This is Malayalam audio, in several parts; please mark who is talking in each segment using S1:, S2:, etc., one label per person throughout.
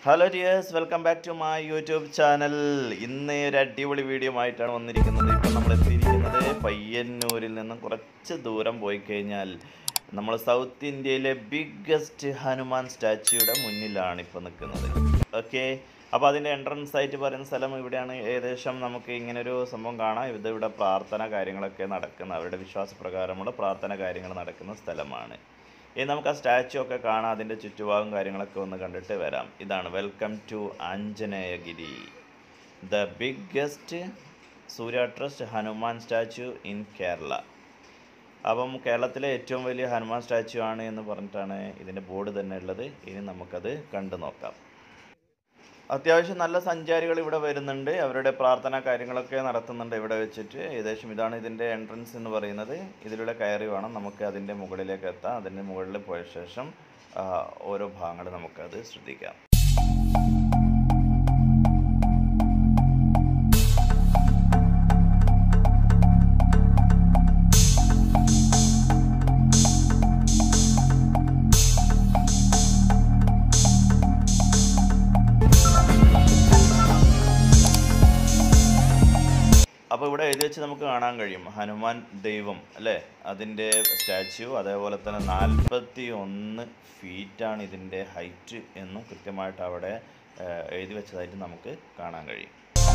S1: hello dears welcome back to my YouTube channel ഇന്ന് ഒരു അടിപൊളി വീഡിയോ ആയിട്ടാണ് വന്നിരിക്കുന്നത് ഇപ്പം നമ്മൾ എത്തിയിരിക്കുന്നത് പയ്യന്നൂരിൽ നിന്നും കുറച്ച് ദൂരം പോയി കഴിഞ്ഞാൽ നമ്മൾ സൗത്ത് ഇന്ത്യയിലെ ബിഗ്ഗസ്റ്റ് ഹനുമാൻ സ്റ്റാച്യൂയുടെ മുന്നിലാണ് ഇപ്പോൾ നിൽക്കുന്നത് ഓക്കെ അപ്പോൾ അതിൻ്റെ എൻട്രൻസ് ആയിട്ട് പറയുന്ന സ്ഥലം ഇവിടെയാണ് ഏകദേശം നമുക്ക് ഇങ്ങനെ ഒരു സംഭവം കാണാം ഇത് ഇവിടെ പ്രാർത്ഥന കാര്യങ്ങളൊക്കെ നടക്കുന്ന അവരുടെ വിശ്വാസപ്രകാരമുള്ള പ്രാർത്ഥന കാര്യങ്ങൾ നടക്കുന്ന സ്ഥലമാണ് ഇനി നമുക്ക് ആ സ്റ്റാച്ചു ഒക്കെ കാണാം അതിൻ്റെ ചുറ്റുഭാഗം കാര്യങ്ങളൊക്കെ ഒന്ന് കണ്ടിട്ട് വരാം ഇതാണ് welcome to Anjaneyagiri the biggest Surya trust Hanuman statue in Kerala അപ്പം കേരളത്തിലെ ഏറ്റവും വലിയ ഹനുമാൻ സ്റ്റാച്ചു ആണ് എന്ന് പറഞ്ഞിട്ടാണ് ഇതിൻ്റെ ബോർഡ് തന്നെ ഉള്ളത് ഇനി നമുക്കത് കണ്ടു നോക്കാം അത്യാവശ്യം നല്ല സഞ്ചാരികൾ ഇവിടെ വരുന്നുണ്ട് അവരുടെ പ്രാർത്ഥന കാര്യങ്ങളൊക്കെ നടത്തുന്നുണ്ട് ഇവിടെ വെച്ചിട്ട് ഏകദേശം ഇതാണ് ഇതിൻ്റെ എൻട്രൻസ് എന്ന് പറയുന്നത് ഇതിലൂടെ കയറി വേണം നമുക്ക് അതിൻ്റെ മുകളിലേക്ക് എത്താം അതിൻ്റെ മുകളിൽ പോയ ശേഷം ആ, ഓരോ ഭാഗങ്ങൾ നമുക്കത് ശ്രദ്ധിക്കാം അപ്പോൾ ഇവിടെ എഴുതി വെച്ച് നമുക്ക് കാണാൻ കഴിയും ഹനുമാൻ ദൈവം അല്ലേ അതിൻ്റെ സ്റ്റാച്യു അതേപോലെ തന്നെ നാൽപ്പത്തി ഒന്ന് ഫീറ്റാണ് ഇതിൻ്റെ ഹൈറ്റ് എന്നും കൃത്യമായിട്ട് അവിടെ ഏഹ്, എഴുതി വെച്ചതായിട്ട് നമുക്ക് കാണാൻ കഴിയും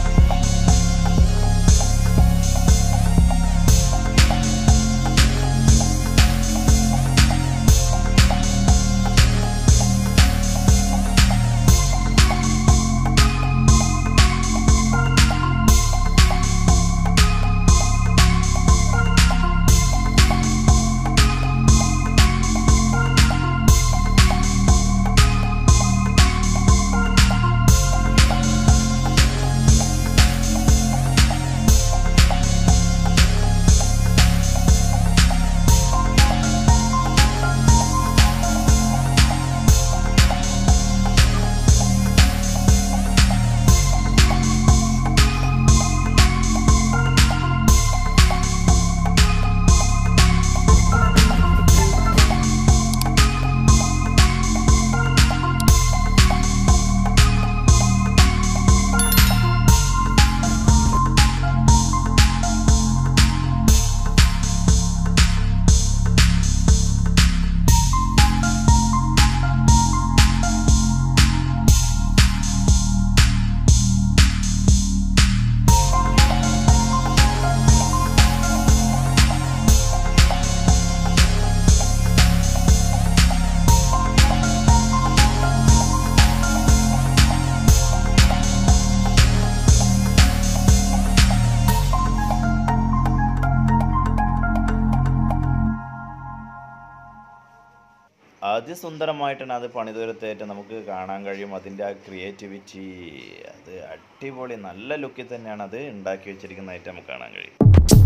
S1: അതിസുന്ദരമായിട്ടാണ് അത് പണിതുരത്തേറ്റ് നമുക്ക് കാണാൻ കഴിയും അതിൻ്റെ ആ ക്രിയേറ്റിവിറ്റി അത് അടിപൊളി നല്ല ലുക്കിൽ തന്നെയാണ് അത് ഉണ്ടാക്കി വെച്ചിരിക്കുന്നതായിട്ട് നമുക്ക് കാണാൻ കഴിയും